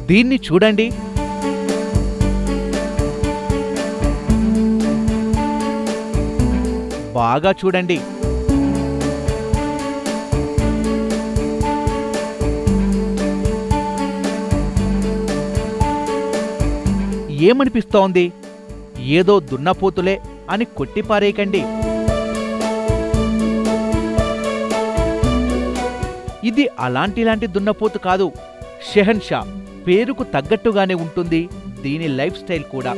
దీన్ని చూడండి బాగా చూడండి ఏమనిపిస్తోంది ఏదో దున్నపోతులే అని కొట్టిపారేయకండి ఇది అలాంటిలాంటి దున్నపోతు కాదు షెహన్ షా పేరుకు తగ్గట్టుగానే ఉంటుంది దీని లైఫ్ స్టైల్ కూడా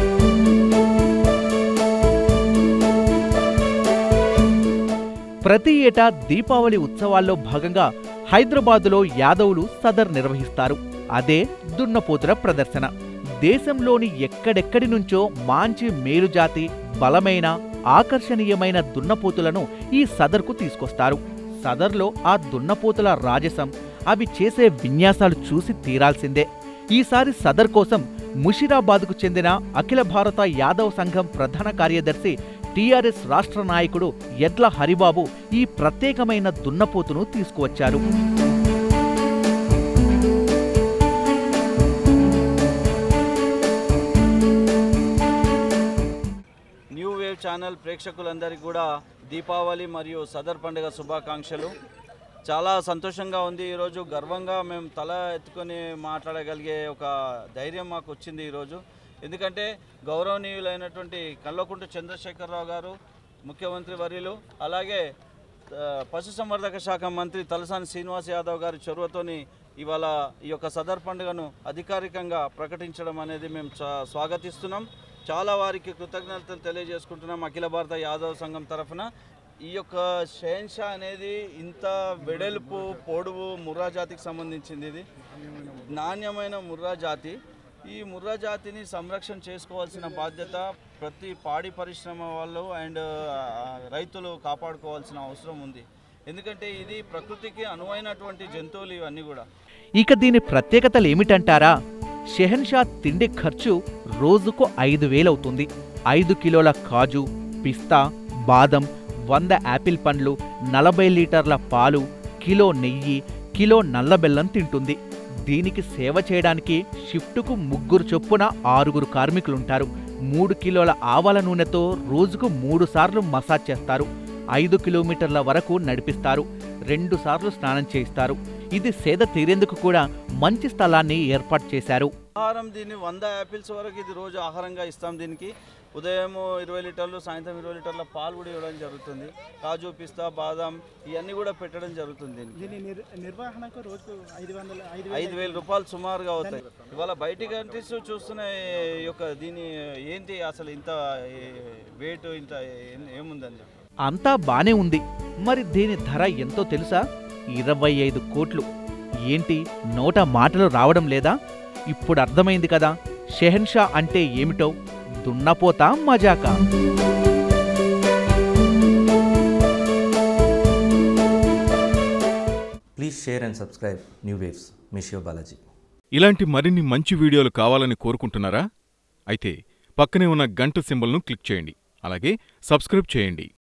ప్రతి ఏటా దీపావళి ఉత్సవాల్లో భాగంగా హైదరాబాదులో యాదవులు సదర్ నిర్వహిస్తారు అదే దున్నపోతుల ప్రదర్శన దేశంలోని ఎక్కడెక్కడి నుంచో మంచి మేలుజాతి బలమైన ఆకర్షణీయమైన దున్నపోతులను ఈ సదర్కు తీసుకొస్తారు సదర్లో ఆ దున్నపోతుల రాజసం అవి చేసే విన్యాసాలు చూసి తీరాల్సిందే ఈసారి సదర్ కోసం ముషిరాబాద్కు చెందిన అఖిల భారత యాదవ్ సంఘం ప్రధాన కార్యదర్శి టీఆర్ఎస్ రాష్ట్ర నాయకుడు ఎడ్ల హరిబాబు ఈ ప్రత్యేకమైన దున్నపోతును తీసుకువచ్చారు న్యూ వేవ్ ఛానల్ ప్రేక్షకులందరికీ కూడా దీపావళి మరియు సదర్ పండుగ శుభాకాంక్షలు చాలా సంతోషంగా ఉంది ఈరోజు గర్వంగా మేము తల ఎత్తుకొని మాట్లాడగలిగే ఒక ధైర్యం మాకు వచ్చింది ఈరోజు ఎందుకంటే గౌరవనీయులైనటువంటి కల్వకుంట్ల చంద్రశేఖరరావు గారు ముఖ్యమంత్రి వర్యులు అలాగే ఆ, పశుసంవర్ధక శాఖ మంత్రి తలసాని శ్రీనివాస్ యాదవ్ గారి చొరవతోని ఇవాళ ఈ యొక్క సదర్ పండుగను అధికారికంగా ప్రకటించడం అనేది మేము చా- స్వాగతిస్తున్నాం చాలా వారికి కృతజ్ఞతలు తెలియజేసుకుంటున్నాం అఖిల భారత యాదవ్ సంఘం తరఫున ఈ యొక్క షేన్షా అనేది ఇంత వెడల్పు పొడవు ముర్రా జాతికి సంబంధించింది ఇది నాణ్యమైన ముర్రా జాతి ఈ ముర్రా జాతిని సంరక్షణ చేసుకోవాల్సిన బాధ్యత ప్రతి పాడి పరిశ్రమ వాళ్ళు అండ్ రైతులు కాపాడుకోవాల్సిన అవసరం ఉంది ఎందుకంటే ఇది ప్రకృతికి అనువైనటువంటి జంతువులు ఇవన్నీ కూడా ఇక దీని ప్రత్యేకతలు ఏమిటంటారా షెహన్షా తిండి ఖర్చు రోజుకు ఐదు వేలవుతుంది ఐదు కిలోల కాజు పిస్తా బాదం వంద యాపిల్ పండ్లు నలభై లీటర్ల పాలు కిలో నెయ్యి కిలో నల్ల బెల్లం తింటుంది దీనికి సేవ చేయడానికి షిఫ్టుకు ముగ్గురు చొప్పున ఆరుగురు కార్మికులుంటారు మూడు కిలోల ఆవాల నూనెతో రోజుకు మూడు సార్లు మసాజ్ చేస్తారు ఐదు కిలోమీటర్ల వరకు నడిపిస్తారు రెండు సార్లు స్నానం చేయిస్తారు ఇది సేద తీరేందుకు కూడా మంచి స్థలాన్ని ఏర్పాటు చేశారు ఆహారం దీన్ని వంద యాపిల్స్ వరకు ఇది రోజు ఆహారంగా ఇస్తాం దీనికి ఉదయం ఇరవై లీటర్లు సాయంత్రం ఇరవై లీటర్ల పాలు కూడా ఇవ్వడం జరుగుతుంది కాజు పిస్తా బాదం ఇవన్నీ కూడా పెట్టడం జరుగుతుంది దీనికి దీని నిర్ నిర్వహణకు రోజుకు ఐదు వందల ఐదు ఐదు వేల రూపాయలు సుమారుగా అవుతాయి ఇవాళ బయటి కంట్రీస్ చూస్తున్న ఈ యొక్క దీని ఏంటి అసలు ఇంత వెయిట్ ఇంత ఏం- ఏముందని చెప్పి అంతా బానే ఉంది మరి దీని ధర ఎంతో తెలుసా ఇరవై ఐదు కోట్లు ఏంటి నోట మాటలు రావడం లేదా ఇప్పుడు అర్థమైంది కదా షెహన్షా అంటే ఏమిటో దున్నపోతా మజాకా Please share and subscribe New Waves. మీ శివ బాలాజీ ఇలాంటి మరిన్ని మంచి వీడియోలు కావాలని కోరుకుంటున్నారా అయితే పక్కనే ఉన్న గంట సింబల్ను క్లిక్ చేయండి అలాగే సబ్స్క్రైబ్ చేయండి